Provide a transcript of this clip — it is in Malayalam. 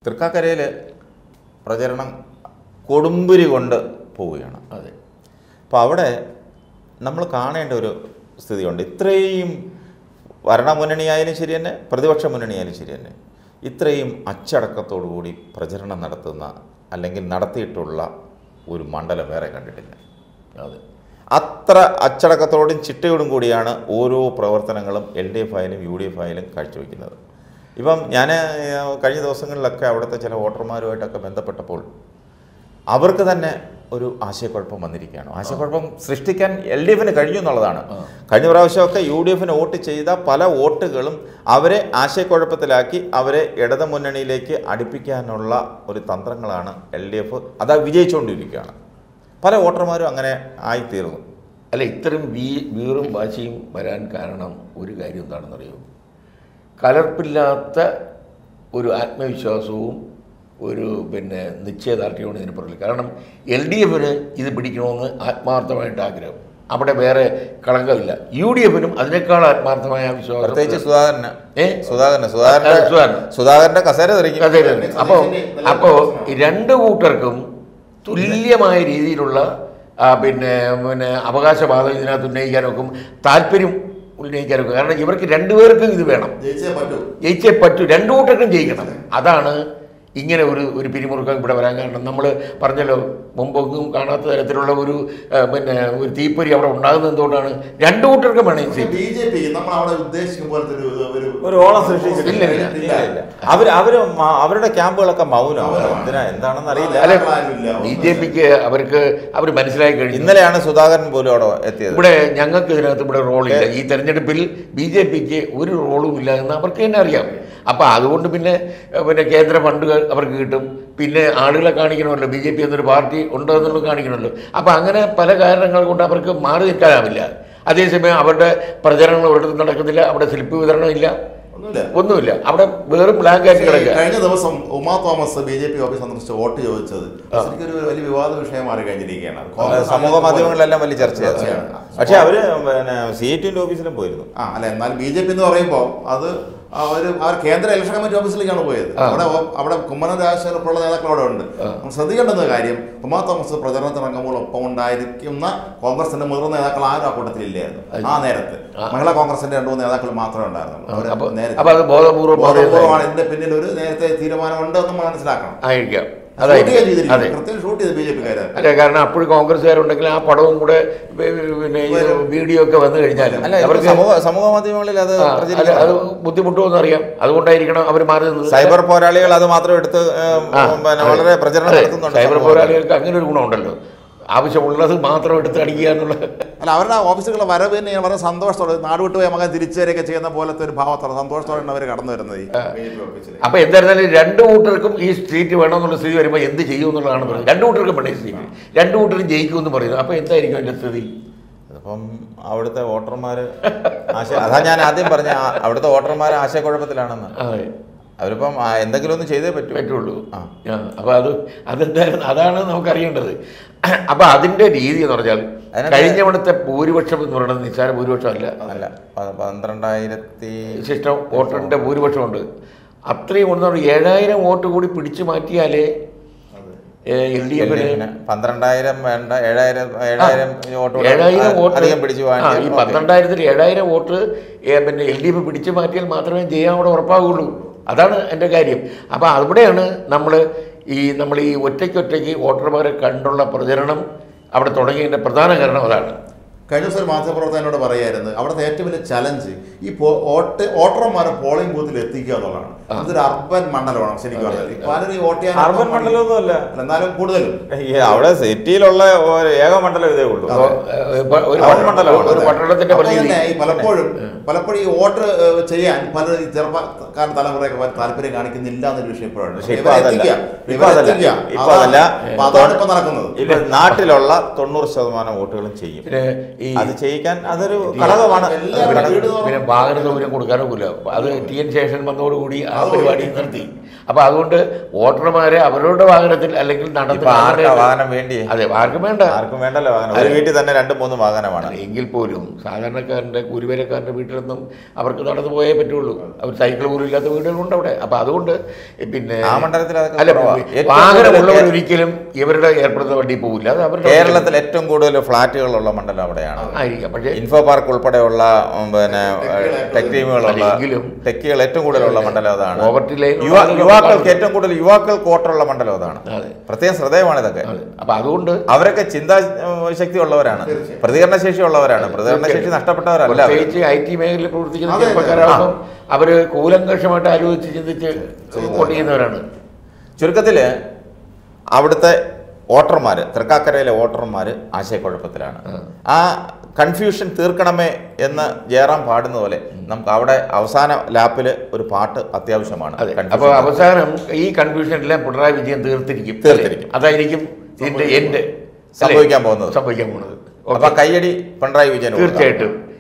തൃക്കാക്കരയിൽ പ്രചരണം കൊടുമ്പുരി കൊണ്ട് പോവുകയാണ് അതെ അപ്പോൾ അവിടെ നമ്മൾ കാണേണ്ട ഒരു സ്ഥിതിയുണ്ട് ഇത്രയും ഭരണമുന്നണിയായാലും ശരി തന്നെ പ്രതിപക്ഷ മുന്നണിയായാലും ശരി തന്നെ ഇത്രയും അച്ചടക്കത്തോടു കൂടി പ്രചരണം നടത്തുന്ന അല്ലെങ്കിൽ നടത്തിയിട്ടുള്ള ഒരു മണ്ഡലം വേറെ കണ്ടിട്ടില്ല അതെ അത്ര അച്ചടക്കത്തോടും ചിട്ടയോടും കൂടിയാണ് ഓരോ പ്രവർത്തനങ്ങളും എൽ ഡി എഫ് ആയാലും യു ഡി എഫ് ആയാലും കാഴ്ചവെക്കുന്നത് ഇപ്പം ഞാൻ കഴിഞ്ഞ ദിവസങ്ങളിലൊക്കെ അവിടുത്തെ ചില വോട്ടർമാരുമായിട്ടൊക്കെ ബന്ധപ്പെട്ടപ്പോൾ അവർക്ക് തന്നെ ഒരു ആശയക്കുഴപ്പം വന്നിരിക്കുകയാണ് ആശയക്കുഴപ്പം സൃഷ്ടിക്കാൻ എൽ ഡി എഫിന് കഴിഞ്ഞു എന്നുള്ളതാണ് കഴിഞ്ഞ പ്രാവശ്യമൊക്കെ യു ഡി എഫിന് വോട്ട് ചെയ്ത പല വോട്ടുകളും അവരെ ആശയക്കുഴപ്പത്തിലാക്കി അവരെ ഇടത് മുന്നണിയിലേക്ക് അടുപ്പിക്കാനുള്ള ഒരു തന്ത്രങ്ങളാണ് എൽ ഡി എഫ് അത് വിജയിച്ചുകൊണ്ടിരിക്കുകയാണ് പല വോട്ടർമാരും അങ്ങനെ ആയിത്തീർന്നു അല്ല ഇത്തരം വീ വീറും വാശിയും വരാൻ കാരണം ഒരു കാര്യം എന്താണെന്നറിയോ കലർപ്പില്ലാത്ത ഒരു ആത്മവിശ്വാസവും ഒരു പിന്നെ നിശ്ചയദാർഢ്യമാണ് ഇതിന് പുറകിൽ കാരണം എൽ ഡി എഫിന് ഇത് പിടിക്കണമെന്ന് ആത്മാർത്ഥമായിട്ട് ആഗ്രഹം അവിടെ വേറെ കളങ്കമില്ല യു ഡി എഫിനും അതിനേക്കാൾ ആത്മാർത്ഥമായ വിശ്വാസം പ്രത്യേകിച്ച് സുധാകരന് ഏ? സുധാകരന് ആ, സുധാകരന്റെ സുധാകരൻ. സുധാകരന്റെ കസേര തെറിക്കും അതെ അതെ അപ്പോൾ അപ്പോൾ ഈ രണ്ട് കൂട്ടർക്കും തുല്യമായ രീതിയിലുള്ള ആ, പിന്നെ പിന്നെ അവകാശവാദം ഇതിനകത്ത് ഉന്നയിക്കാനൊക്കും താല്പര്യം ഉന്നയിക്കാനൊക്കെ കാരണം ഇവർക്ക് രണ്ടുപേർക്കും ഇത് വേണം ജയിച്ചേ പറ്റൂ ജയിച്ചേ പറ്റൂ രണ്ടു കൂട്ടർക്കും ജയിക്കണം അതാണ് ഇങ്ങനെ ഒരു ഒരു പിരിമുറുക്കം ഇവിടെ വരാൻ കാരണം നമ്മൾ പറഞ്ഞല്ലോ മുമ്പൊന്നും കാണാത്ത തരത്തിലുള്ള ഒരു ആ, പിന്നെ ഒരു തീപ്പൊരി അവിടെ ഉണ്ടാകുന്നത് എന്തുകൊണ്ടാണ് രണ്ടു കൂട്ടർക്കും വേണം ഈ സീറ്റ് ബി ജെ പി നമ്മൾ അവിടെ ഉദ്ദേശിക്കും പോലത്തെ ഒരു ഒരു ഒരു ഓളം സൃഷ്ടിച്ചിട്ടില്ല ഇല്ല, ഇല്ല. ഇല്ല, ഇല്ല. അവര് അവര് മ- അവരുടെ ക്യാമ്പുകളൊക്കെ മൗനം മൗനമാണ്. എന്തിനാ എന്താണെന്ന് അറിയില്ല അല്ല ആരുമില്ല. ബി ജെ പിക്ക് അവർക്ക് അവർ മനസ്സിലാക്കി കഴിഞ്ഞു ഇന്നലെയാണ് സുധാകരൻ പോലും അവിടെ എത്തിയത് ഇവിടെ ഞങ്ങൾക്ക് ഇതിനകത്ത് ഇവിടെ റോളില്ല ഈ തെരഞ്ഞെടുപ്പിൽ ബി ജെ പിക്ക് ഒരു റോളും ഇല്ല എന്ന് അവർക്ക് തന്നെ അറിയാം അപ്പോൾ അതുകൊണ്ട് പിന്നെ ഏഹ്, പിന്നെ കേന്ദ്ര ഫണ്ടുകൾ അവർക്ക് കിട്ടും പിന്നെ ആളുകളെ കാണിക്കണമല്ലോ ബി ജെ പി എന്നൊരു പാർട്ടി ഉണ്ടോ എന്നുള്ളത് കാണിക്കണമല്ലോ അപ്പോൾ അങ്ങനെ പല കാരണങ്ങൾ കൊണ്ട് അവർക്ക് മാറി നിൽക്കാനാവില്ല അതേസമയം അവരുടെ പ്രചരണങ്ങൾ ഒരിടത്തും നടക്കുന്നില്ല അവിടെ സ്ലിപ്പ് വിതരണം ഇല്ല ഒന്നുമില്ല ഒന്നുമില്ല അവിടെ വെറും ബ്ലാങ്ക് ആയിട്ട് കിടക്കുക കഴിഞ്ഞ ദിവസം Uma Thomas B J P office സന്ദർശിച്ച് വോട്ട് ചോദിച്ചത് ശരിക്കും ഒരു വലിയ വിവാദ വിഷയം മാറി കഴിഞ്ഞിരിക്കുകയാണ് അത് കോൺഗ്രസ് സമൂഹ ആണെങ്കിൽ മാധ്യമങ്ങളിലെല്ലാം വലിയ ചർച്ചയാണ് ചർച്ചയാണ്. പക്ഷെ അവര് പിന്നെ സി ടിന്റെ ഓഫീസിലും പോയിരുന്നു ആ അല്ല എന്നാൽ ബി ജെ പി എന്ന് പറയുമ്പോൾ അത് അവർ അവർ കേന്ദ്ര ഇലക്ഷൻ കമ്മിറ്റി ഓഫീസിലേക്കാണ് പോയത് ആ. അവിടെ ഓ- അവിടെ കുമ്മനം രാജശേഖർ ഉൾപ്പെടെ നേതാക്കൾ അവിടെ ഉണ്ട് നമ്മൾ ശ്രദ്ധിക്കേണ്ടുന്ന കാര്യം ഉമാ തോമസ് പ്രചരണത്തിനിറങ്ങുമ്പോൾ ഒപ്പം ഉണ്ടായിരിക്കുന്ന കോൺഗ്രസിന്റെ മുതിർന്ന നേതാക്കൾ ആരും ആ കൂട്ടത്തിലില്ലായിരുന്നു ആ നേരത്ത് മഹിളാ കോൺഗ്രസിന്റെ രണ്ടു മൂന്ന് നേതാക്കൾ മാത്രമേ ഉണ്ടായിരുന്നുള്ളൂ അവര് അപ്പോൾ നേരത്തെ അപ്പോൾ അത് ബോധപൂർവ്വം ബോധപൂർവ്വമാണ് ഇതിന്റെ പിന്നിൽ ഒരു നേരത്തെ തീരുമാനമുണ്ട് എന്ന് മനസ്സിലാക്കണം ആയിരിക്കാം ഷൂട്ട് അതായത് ചെയ്തിരിക്കുന്നു. അതെ കൃത്യം ഷൂട്ട് ചെയ്ത് ബി ജെ പിക്കാര് അല്ല കാരണം അപ്പോഴും കോൺഗ്രസ്സുകാരുണ്ടെങ്കിൽ ആ പടവും കൂടെ പി- പിന്നെ ഈ വീഡിയോ ഒക്കെ വന്നു കഴിഞ്ഞാൽ അല്ല ഇവർക്ക് അവർക്ക് സമൂഹ സമൂഹ മാധ്യമങ്ങളിൽ അത് ആ, അല്ല, അത് പ്രചരിക്കുന്നു ബുദ്ധിമുട്ടുമെന്ന് അറിയാം അതുകൊണ്ടായിരിക്കണം അവർ മാറി നിന്നത് സൈബർ പോരാളികൾ അത് മാത്രം എടുത്ത് ഏഹ്, ആ, പിന്നെ അതെ. വളരെ പ്രചരണം അതെ, നടത്തുന്നുണ്ട് സൈബർ സമൂഹത്തിൽ. പോരാളികൾക്ക് അങ്ങനെ ഒരു ഗുണമുണ്ടല്ലോ ആവശ്യമുള്ളത് മാത്രം എടുത്ത് അടിക്കുക എന്നുള്ള അല്ല അവരുടെ ഓഫീസുകളുടെ വരവ് തന്നെ വളരെ സന്തോഷത്തോടെ നാട് വിട്ടു പോയ മകൻ തിരിച്ചു വരെയൊക്കെ ചെയ്യുന്ന പോലത്തെ ഒരു ഭാവത്തോടെ സന്തോഷത്തോടെയാണ് അവർ കടന്നു വരുന്നത് ഈ BJP ഓഫീസിലേക്ക്. അപ്പൊ എന്തായിരുന്നാലും രണ്ട് കൂട്ടർക്കും ഈ സീറ്റ് വേണമെന്നുള്ള സ്ഥിതി വരുമ്പോൾ എന്ത് ചെയ്യും എന്നുള്ളതാണ് പറയുന്നത് രണ്ട് കൂട്ടർക്കും വേണം ഈ സീറ്റ് രണ്ട് കൂട്ടരും ജയിക്കുമെന്ന് പറയുന്നത് അപ്പൊ എന്തായിരിക്കും അതിന്റെ സ്ഥിതി അതിപ്പം അവിടുത്തെ വോട്ടർമാർ ആശ അതാ ഞാൻ ആദ്യം പറഞ്ഞ ആ- അവിടുത്തെ വോട്ടർമാർ ആശയക്കുഴപ്പത്തിലാണെന്ന് അതെ അവരിപ്പം ആ, എന്തെങ്കിലും ഒന്ന് ചെയ്തേ പറ്റൂ പറ്റുള്ളൂ ആ. ആ, അപ്പൊ അത് അതെന്തായാലും അതാണ് നമുക്ക് അറിയേണ്ടത് അപ്പൊ അതിന്റെ രീതി എന്ന് പറഞ്ഞാൽ അതിനകത്ത് കഴിഞ്ഞ തവണത്തെ ഭൂരിപക്ഷം എന്ന് പറയുന്നത് നിസ്സാര ഭൂരിപക്ഷം അല്ല അല്ല പ- പന്ത്രണ്ടായിരത്തി ശിഷ്ടം വോട്ടറിന്റെ ഭൂരിപക്ഷമുണ്ട് അത്രയും ഒന്നും ഏഴായിരം വോട്ട് കൂടി പിടിച്ചു മാറ്റിയാലേ എൽ ഡി എഫിന് LDF-ന് പന്ത്രണ്ടായിരം വേണ്ട ഏഴായിരം ഏഴായിരം വോട്ട് കൂടെ ഏഴായിരം വോട്ട് അധികം പിടിച്ചു ആ, വാങ്ങിയാൽ ഈ ഓക്കേ. പന്ത്രണ്ടായിരത്തിൽ ഏഴായിരം വോട്ട് ഏ, പിന്നെ എൽ ഡി എഫ് പിടിച്ചു മാറ്റിയാൽ മാത്രമേ ജയം അവിടെ ഉറപ്പാകുള്ളൂ അതാണ് എൻ്റെ കാര്യം അപ്പോൾ അവിടെയാണ് നമ്മൾ ഈ നമ്മൾ ഈ ഒറ്റയ്ക്കൊറ്റയ്ക്ക് വോട്ടർമാരെ കണ്ടുള്ള പ്രചരണം അവിടെ തുടങ്ങിയതിൻ്റെ പ്രധാന കാരണം അതാണ് കഴിഞ്ഞ ദിവസം ഒരു മാധ്യമപ്രവർത്തകനോട് പറയായിരുന്നു അവിടുത്തെ ഏറ്റവും വലിയ ചലഞ്ച് ഈ പോ- വോട്ട് വോട്ടർമാരെ പോളിംഗ് ബൂത്തിൽ എത്തിക്കുക എന്നുള്ളതാണ് ഇതൊരു അർബൻ മണ്ഡലമാണ് ശരിക്കും പറഞ്ഞാൽ ഈ പലരും ഈ വോട്ട് ചെയ്യാൻ അർബൻ മണ്ഡലമൊന്നും അല്ല അല്ല, എന്നാലും കൂടുതലും ഈ അവിടെ സിറ്റിയിലുള്ള ഒരു ഏക മണ്ഡലം ഇതേ ഉള്ളൂ അപ്പോൾ, ഏ, ഇപ്പൊ ഒരു ടൗൺ മണ്ഡലമാണ് ഒരു പട്ടണത്തിന്റെ അപ്പോൾ പരിധി തന്നെ ഈ പലപ്പോഴും പലപ്പോഴും ഈ വോട്ട് ഏഹ്, ചെയ്യാൻ പല ഈ ചെറുപ്പക്കാർ തലമുറയൊക്കെ പല താല്പര്യം കാണിക്കുന്നില്ല എന്നൊരു വിഷയം ഇപ്പോഴുണ്ട് പക്ഷേ ഇപ്പൊ ഇവരെ അതല്ല. എത്തിക്കുക, ഇപ്പൊ ഇവരെ അതല്ല. എത്തിക്കുക. ഇപ്പൊ അതാണ്- അതല്ല. അപ്പൊ അതാണ് ഇപ്പൊ നടക്കുന്നത് ഇപ്പൊ നാട്ടിലുള്ള തൊണ്ണൂറ് ശതമാനം വോട്ടുകളും ചെയ്യും പിന്നെ ഈ അത് ചെയ്യിക്കാൻ അതൊരു ഘടകമാണ് എല്ലാ അത് ഘടകം. വീടും പിന്നെ വാഹന സൗകര്യം കൊടുക്കാനൊക്കില്ല അത് ടി എൻ ശേഷൻ വന്നതോടുകൂടി ആ പരിപാടി നിർത്തി അപ്പോൾ അതുകൊണ്ട് വോട്ടർമാരെ അവരുടെ വാഹനത്തിൽ അല്ലെങ്കിൽ നടന്ന് ഇപ്പൊ ആർക്കാ അങ്ങനെ- വാഹനം വേണ്ടി അതെ ആർക്കും വേണ്ട ആർക്കും വേണ്ടല്ലോ വാഹനം ഒരു വീട്ടിൽ തന്നെ രണ്ടും മൂന്നും വാഹനമാണ് എങ്കിൽ പോലും സാധാരണക്കാരൻ്റെ കൂലിവേലക്കാരൻ്റെ വീട്ടിലൊന്നും അവർക്ക് നടന്നു പോയേ പറ്റുള്ളൂ അവർ സൈക്കിൾ പോലും ഇല്ലാത്ത വീടുകളുണ്ട് അവിടെ അപ്പം അതുകൊണ്ട് പിന്നെ ആ മണ്ഡലത്തിൽ അതൊക്കെ അല്ല കുറവാ. ഏറ്റവും വാഹനമുള്ളവർ കൂടുതൽ ഒരിക്കലും ഇവരുടെ ഏർപ്പെടുന്ന വണ്ടി പോകില്ല അത് അവരുടെ കേരളത്തിൽ ഏറ്റവും കൂടുതൽ ഫ്ലാറ്റുകളുള്ള മണ്ഡലം അവിടെയാണ് ആയിരിക്കാം പക്ഷേ ഇൻഫോ പാർക്ക് ഉൾപ്പെടെയുള്ള ഉം, പിന്നെ ടെക് ടീമുകളുള്ള അല്ലെങ്കിലും ടെക്കുകൾ ഏറ്റവും കൂടുതലുള്ള മണ്ഡലം അതാണ് പോവർട്ടി ലൈൻ യുവാ യുവാക്കൾക്ക് ഏറ്റവും കൂടുതൽ യുവാക്കൾക്ക് വോട്ടുള്ള മണ്ഡലം അതാണ് അതെ പ്രത്യേകം ശ്രദ്ധേയമാണ് ഇതൊക്കെ അതെ അപ്പം അതുകൊണ്ട് അവരൊക്കെ ചിന്താ ഏഹ്, ശക്തി ഉള്ളവരാണ് പ്രതികരണ ശേഷി ഉള്ളവരാണ് പ്രതികരണ ശേഷി നഷ്ടപ്പെട്ടവരല്ല അവർ. പ്രത്യേകിച്ച് ഐ ടി മേഖലയിൽ പ്രവർത്തിക്കുന്ന അതെ, അതെ. ചെറുപ്പക്കാരാകുമ്പോൾ അവർ കൂലങ്കഷമായിട്ട് ആലോചിച്ച് ചിന്തിച്ച് വോട്ട് ചെയ്യുന്നവരാണ് ചുരുക്കത്തിൽ അവിടുത്തെ വോട്ടർമാർ തൃക്കാക്കരയിലെ വോട്ടർമാർ ആശയക്കുഴപ്പത്തിലാണ് ആ കൺഫ്യൂഷൻ തീർക്കണമേ എന്ന് ജയറാം പാടുന്ന പോലെ നമുക്ക് അവിടെ അവസാന ലാപ്പിൽ ഒരു പാട്ട് അത്യാവശ്യമാണ് അതെ Confusion അപ്പോൾ അവസാനം ഈ കൺഫ്യൂഷനെല്ലാം പിണറായി വിജയൻ തീർത്തിരിക്കും തീർത്തിരിക്കും. അതായിരിക്കും ഇതിന്റെ എൻഡ് സംഭവിക്കാൻ പോകുന്നത്. സംഭവിക്കാൻ പോകുന്നത് അപ്പൊ കയ്യടി പിണറായി വിജയൻ തീർച്ചയായിട്ടും